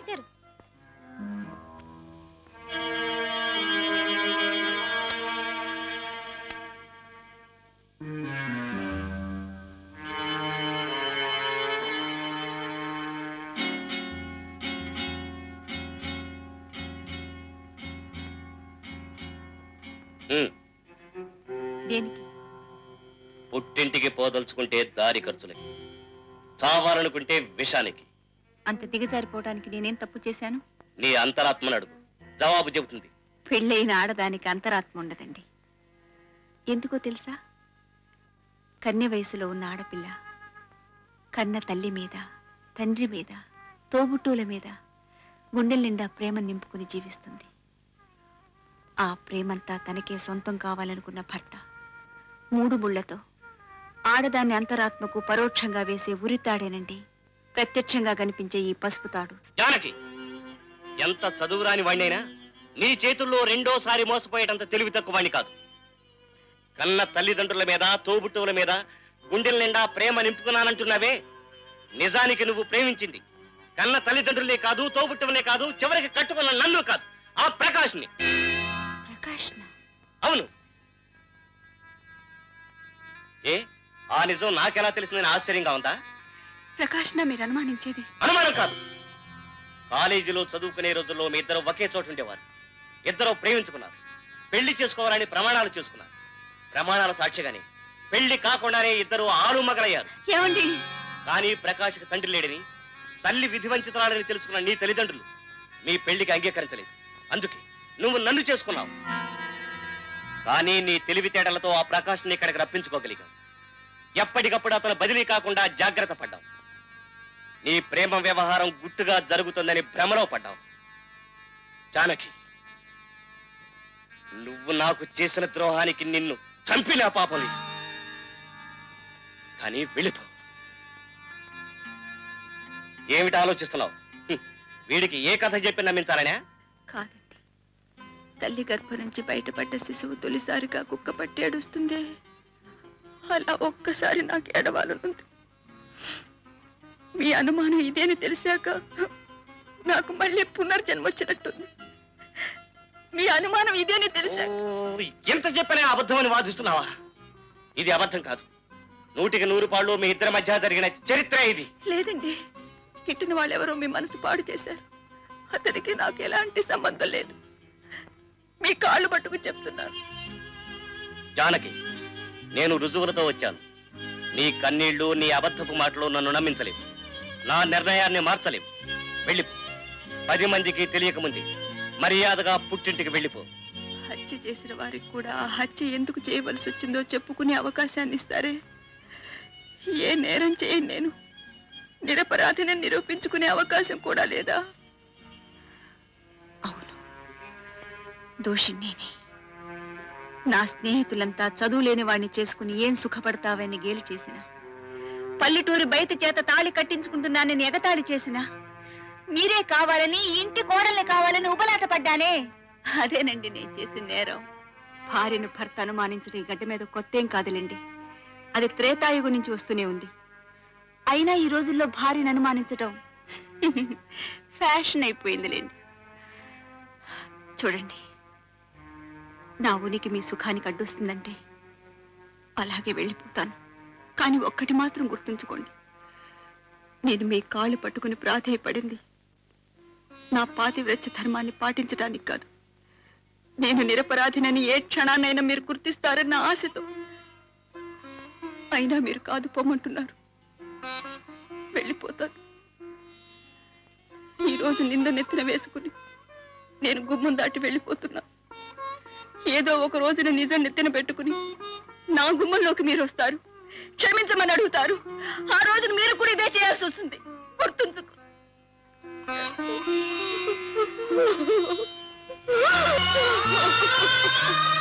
వచ్చారు ఉమ్, దేనికి పుట్టింటికి పోదలుచుకుంటే దారి ఖర్చులకి చావాలనుకుంటే విషానికి అంత దిగజారిపోవడానికి నేనేం తప్పు చేశాను నీ అంతరాత్మను అడుగు జవాబు చెబుతుంది పెళ్ళైన ఆడదానికి అంతరాత్మ ఉండదండి ఎందుకో తెలుసా కన్య వయసులో ఉన్న ఆడపిల్ల కన్న తల్లి మీద తండ్రి మీద తోబుట్టువుల మీద గుండెల నిండా ప్రేమ నింపుకుని జీవిస్తుంది ఆ ప్రేమంతా తనకే సొంతం కావాలనుకున్న భర్త మూడు ముళ్లతో ఆడదాన్ని అంతరాత్మకు పరోక్షంగా వేసే ఉరితాడేనండి ప్రత్యక్షంగా కనిపించే ఈ పసుపు తాడు జానకి ఎంత చదువురాని వాణ్ణైనా నీ చేతుల్లో రెండోసారి మోసపోయేటంత తెలివి తక్కువ వాణ్ణి కాదు కన్న తల్లిదండ్రుల మీద తోబుట్టువుల మీద గుండెల నిండా ప్రేమ నింపుకున్నానంటున్నావే నిజానికి నువ్వు ప్రేమించింది కన్న తల్లిదండ్రులే కాదు తోబుట్టువులే కాదు చివరికి కట్టుకున్న నన్ను కాదు ఆ ప్రకాష్ని ప్రకాష్ అవును ఏ ఆ నిజం నాకెలా తెలిసిందని ఆశ్చర్యంగా ఉందా ప్రకాష్ మీరు అనుమానించేది అనుమానం కాదు కాలేజీలో చదువుకునే రోజుల్లో మీ ఇద్దరు ఒకే చోట ఉండేవారు ఇద్దరు ప్రేమించుకున్నారు పెళ్లి చేసుకోవాలని ప్రమాణాలు చేసుకున్నారు ప్రమాణాల సాక్షిగానే పెళ్లి కాకుండానే ఇద్దరు ఆలు మగలయ్యారు ఏమండి కానీ ప్రకాష్కి తండ్రి లేడని తల్లి విధివంచితురాలని తెలుసుకున్న నీ తల్లిదండ్రులు మీ పెళ్లికి అంగీకరించలేదు అందుకే నువ్వు నన్ను చేసుకున్నావు కానీ నీ తెలివితేటలతో ఆ ప్రకాష్ని ఇక్కడికి రప్పించుకోగలిగావు ఎప్పటికప్పుడు అతను బదిలీ కాకుండా జాగ్రత్త పడ్డావు నీ ప్రేమ వ్యవహారం గుట్టుగా జరుగుతుందని భ్రమలో పడ్డావు జానకి నువ్వు నాకు చేసిన ద్రోహానికి నిన్ను చంపిన పాపం లేదు కానీ వెళ్ళిపో ఏమిటి ఆలోచిస్తున్నావు హ్మ్. వీడికి ఏ కథ చెప్పి నమ్మించాలనే కాదండి తల్లి గర్భం నుంచి బయటపడ్డ శిశువు తొలిసారిగా కుక్క పట్టి ఏడుస్తుంది అలా ఒక్కసారి నాకు ఏడవాలనుంది మీ అనుమానం ఇదేని తెలిసాక నాకు మళ్ళీ పునర్జన్మ వచ్చినట్టుంది మీ అనుమానం ఇదేని తెలిసాక ఓ, ఎంత చెప్పినా అబద్ధమని వాదిస్తున్నావా ఇది అబద్ధం కాదు నూటికి నూరు పాళ్ళు మీ ఇద్దరి మధ్య జరిగిన చరిత్ర ఇది లేదండి కిట్టిన వాళ్ళెవరో మీ మనసు పాడు చేశారు అతనికి నాకు ఎలాంటి సంబంధం లేదు మీ కాళ్ళు పట్టుకు చెప్తున్నాను జానకి నేను రుజువులతో వచ్చాను నీ కన్నీళ్లు నీ అబద్ధపు మాటలు నన్ను నమ్మించలేవు నా నిర్ణయాన్ని మార్చలేవు వెళ్ళిపో పది మందికి తెలియకముందే మర్యాదగా పుట్టింటికి వెళ్ళిపో హత్య చేసిన వారికి కూడా ఆ హత్య ఎందుకు చేయవలసి వచ్చిందో చెప్పుకునే అవకాశాన్ని ఇస్తారే ఏ నేరం చేయను నేను నిరపరాధిని నిరూపించుకునే అవకాశం కూడా లేదా అవును దోషి నేనే నా స్నేహితులంతా చదువు లేని వాడిని చేసుకుని ఏం సుఖపడతావని గేలి చేసిన పల్లెటూరి బయట చేత తాళి కట్టించుకుంటున్నానని ఎగతాళి చేసిన మీరే కావాలని ఈ ఇంటి కోడల్ని కావాలని ఉబలాట పడ్డానే అదేనండి నేను చేసిన నేరం భార్యను భర్త అనుమానించడం ఈ గడ్డ మీద కొత్తేం కాదులేండి అది త్రేతాయుగు నుంచి వస్తూనే ఉంది అయినా ఈ రోజుల్లో భార్యను అనుమానించటం ఫ్యాషన్ అయిపోయిందిలేండి చూడండి నా ఉనికి మీ సుఖానికి అడ్డొస్తుందంటే అలాగే వెళ్ళిపోతాను కానీ ఒక్కటి మాత్రం గుర్తుంచుకోండి నేను మీ కాళ్ళు పట్టుకుని ప్రాధేయపడింది నా పాతివ్రత్య ధర్మాన్ని పాటించడానికి కాదు నేను నిరపరాధినని ఏ క్షణాన్నైనా మీరు గుర్తిస్తారన్న ఆశతో అయినా మీరు కాదు పొమ్మంటున్నారు వెళ్ళిపోతాను ఈ రోజు నింద నెత్తిన వేసుకుని నేను గుమ్మం దాటి వెళ్ళిపోతున్నా ఏదో ఒక రోజున నిజం నెత్తిన పెట్టుకుని నా గుమ్మంలోకి మీరు వస్తారు క్షమించమని అడుగుతారు ఆ రోజున మీరు కూడా ఇదే చేయాల్సి వస్తుంది గుర్తుంచుకో Oh